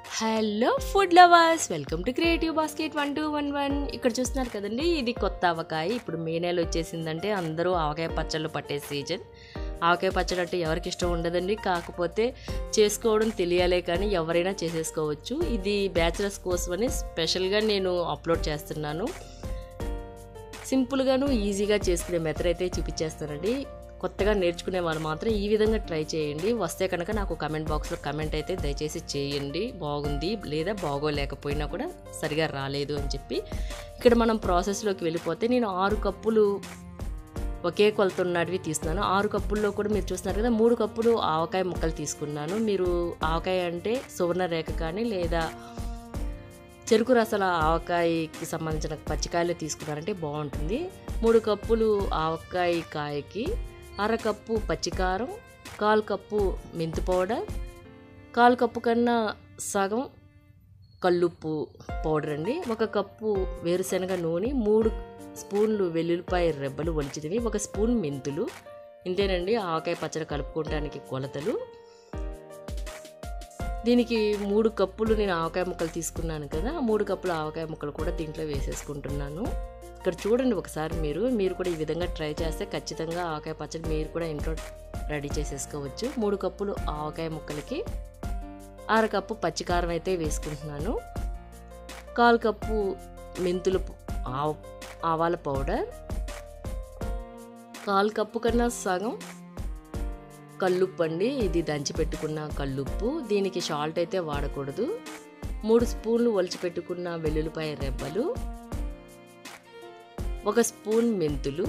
hello food lovers welcome to creative basket one two one one ఇక్కడ చూస్తున్నారు కదండి ఇది కొత్త ఆవకాయ ఇప్పుడు మే నెల వచ్చేసిందంటే అందరూ ఆవకాయ పచ్చళ్ళు పట్టే సీజన్ ఆవకాయ పచ్చడి అంటే ఎవరికి ఇష్టం ఉండదండి కాకపోతే చేసుకోవడం తెలియాలే కానీ ఎవరైనా చేసేసుకోవచ్చు ఇది బ్యాచిలర్స్ కోసమని స్పెషల్గా నేను అప్లోడ్ చేస్తున్నాను సింపుల్గాను ఈజీగా చేసుకునే మెథడ్ అయితే చూపించేస్తానండి కొత్తగా నేర్చుకునే వాళ్ళు మాత్రం ఈ విధంగా ట్రై చేయండి వస్తే కనుక నాకు కమెంట్ బాక్స్లో కమెంట్ అయితే దయచేసి చేయండి బాగుంది లేదా బాగోలేకపోయినా కూడా సరిగా రాలేదు అని చెప్పి ఇక్కడ మనం ప్రాసెస్లోకి వెళ్ళిపోతే నేను ఆరు కప్పులు ఒకే కొలత ఉన్నటివి తీసుకున్నాను ఆరు కప్పుల్లో కూడా మీరు చూస్తున్నారు కదా మూడు కప్పులు ఆవకాయ ముక్కలు తీసుకున్నాను మీరు ఆవకాయ అంటే సువర్ణ రేఖ కానీ లేదా చెరుకు రసాల ఆవకాయకి సంబంధించిన పచ్చికాయలు తీసుకున్నారంటే బాగుంటుంది మూడు కప్పులు ఆవకాయ కాయకి అర కప్పు పచ్చికారం కాలు కప్పు మెంతి పౌడర్ కాలు కప్పు కన్నా సగం కల్లుప్పు పౌడర్ అండి ఒక కప్పు వేరుశనగ నూనె మూడు స్పూన్లు వెల్లుల్లిపాయ రెబ్బలు ఒలిచినవి ఒక స్పూన్ మెంతులు ఇంతేనండి ఆవకాయ పచ్చడి కలుపుకోవడానికి కొలతలు దీనికి మూడు కప్పులు నేను ఆవకాయ ముక్కలు తీసుకున్నాను కదా మూడు కప్పులు ఆవకాయ ముక్కలు కూడా దీంట్లో వేసేసుకుంటున్నాను ఇక్కడ చూడండి ఒకసారి మీరు మీరు కూడా ఈ విధంగా ట్రై చేస్తే ఖచ్చితంగా ఆవకాయ పచ్చడి మీరు కూడా ఇంట్లో రెడీ చేసేసుకోవచ్చు మూడు కప్పులు ఆవకాయ ముక్కలకి అర కప్పు పచ్చికారం అయితే వేసుకుంటున్నాను కాలు కప్పు మెంతులు ఆవ ఆవాల పౌడర్ కాలు కప్పు కన్నా సగం కల్లుప్పు అండి ఇది దంచి పెట్టుకున్న కల్లుప్పు దీనికి సాల్ట్ అయితే వాడకూడదు మూడు స్పూన్లు ఒలిచి పెట్టుకున్న వెల్లుల్లిపాయ రెబ్బలు ఒక స్పూన్ మెంతులు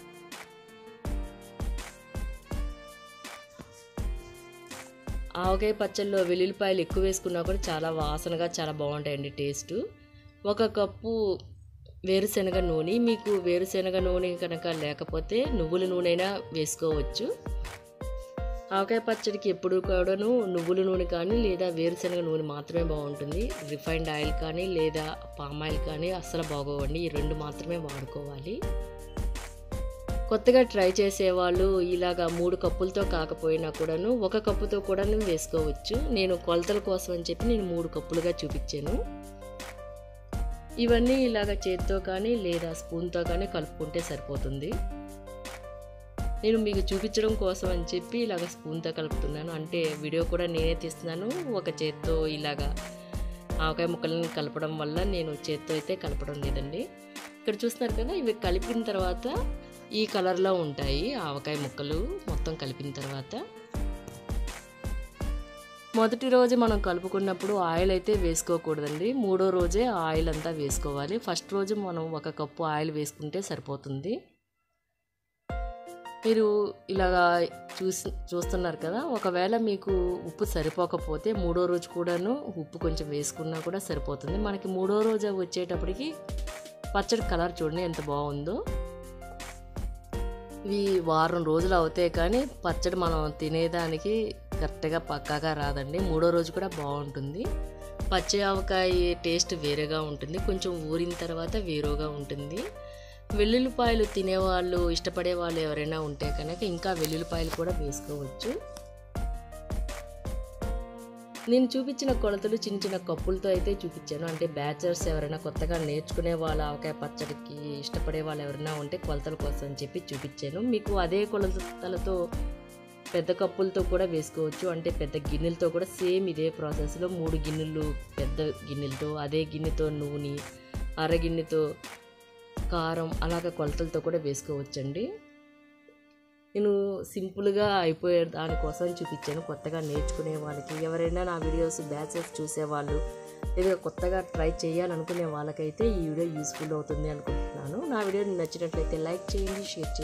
ఆవకాయ పచ్చళ్ళలో వెల్లుల్లిపాయలు ఎక్కువ వేసుకున్నా కూడా చాలా వాసనగా చాలా బాగుంటాయండి టేస్ట్ ఒక కప్పు వేరుశనగ నూనె మీకు వేరుశనగ నూనె కనుక లేకపోతే నువ్వుల నూనె అయినా వేసుకోవచ్చు ఆవకాయ పచ్చడికి ఎప్పుడు కూడాను నువ్వుల నూనె కానీ లేదా వేరుశనగ నూనె మాత్రమే బాగుంటుంది రిఫైన్డ్ ఆయిల్ కానీ లేదా పామ్ ఆయిల్ కానీ అస్సలు బాగోవండి ఈ రెండు మాత్రమే వాడుకోవాలి కొత్తగా ట్రై చేసేవాళ్ళు ఇలాగా మూడు కప్పులతో కాకపోయినా కూడాను ఒక కప్పుతో కూడా వేసుకోవచ్చు నేను కొలతల కోసం అని చెప్పి నేను మూడు కప్పులుగా చూపించాను ఇవన్నీ ఇలాగ చేతితో కానీ లేదా స్పూన్తో కానీ కలుపుకుంటే సరిపోతుంది నేను మీకు చూపించడం కోసం అని చెప్పి ఇలాగ స్పూన్తో కలుపుతున్నాను అంటే వీడియో కూడా నేనే తీస్తున్నాను ఒక చేత్తో ఇలాగా ఆవకాయ ముక్కలను కలపడం వల్ల నేను చేత్తో అయితే కలపడం లేదండి ఇక్కడ చూస్తున్నారు కదా ఇవి కలిపిన తర్వాత ఈ కలర్లో ఉంటాయి ఆవకాయ ముక్కలు మొత్తం కలిపిన తర్వాత మొదటి రోజు మనం కలుపుకున్నప్పుడు ఆయిల్ అయితే వేసుకోకూడదండి మూడో రోజే ఆయిల్ అంతా వేసుకోవాలి ఫస్ట్ రోజు మనం ఒక కప్పు ఆయిల్ వేసుకుంటే సరిపోతుంది మీరు ఇలాగా చూసి చూస్తున్నారు కదా ఒకవేళ మీకు ఉప్పు సరిపోకపోతే మూడో రోజు కూడాను ఉప్పు కొంచెం వేసుకున్నా కూడా సరిపోతుంది మనకి మూడో రోజు వచ్చేటప్పటికి పచ్చడి కలర్ చూడండి ఎంత బాగుందో ఇవి వారం రోజులు అవుతాయి కానీ పచ్చడి మనం తినేదానికి కరెక్ట్గా పక్కాగా రాదండి మూడో రోజు కూడా బాగుంటుంది పచ్చి ఆవకాయ టేస్ట్ వేరేగా ఉంటుంది కొంచెం ఊరిన తర్వాత వేరుగా ఉంటుంది వెల్లుల్లిపాయలు తినేవాళ్ళు ఇష్టపడే వాళ్ళు ఎవరైనా ఉంటే కనుక ఇంకా వెల్లుల్లిపాయలు కూడా వేసుకోవచ్చు నేను చూపించిన కొలతలు చిన్న చిన్న కప్పులతో అయితే చూపించాను అంటే బ్యాచలర్స్ ఎవరైనా కొత్తగా నేర్చుకునే వాళ్ళ ఆవకాయ పచ్చడికి ఇష్టపడే వాళ్ళు ఎవరైనా ఉంటే కొలతల కోసం అని చెప్పి చూపించాను మీకు అదే కొలతలతో పెద్ద కప్పులతో కూడా వేసుకోవచ్చు అంటే పెద్ద గిన్నెలతో కూడా సేమ్ ఇదే ప్రాసెస్లో మూడు గిన్నెలు పెద్ద గిన్నెలతో అదే గిన్నెతో నూనె అర గిన్నెతో కారం అలాగ కొలతలతో కూడా వేసుకోవచ్చండి నేను సింపుల్గా అయిపోయే దానికోసం చూపించాను కొత్తగా నేర్చుకునే వాళ్ళకి ఎవరైనా నా వీడియోస్ బ్యాచెస్ చూసేవాళ్ళు లేదా కొత్తగా ట్రై చేయాలనుకునే వాళ్ళకైతే ఈ వీడియో యూస్ఫుల్ అవుతుంది అనుకుంటున్నాను నా వీడియో నచ్చినట్లయితే లైక్ చేయండి షేర్ చేయండి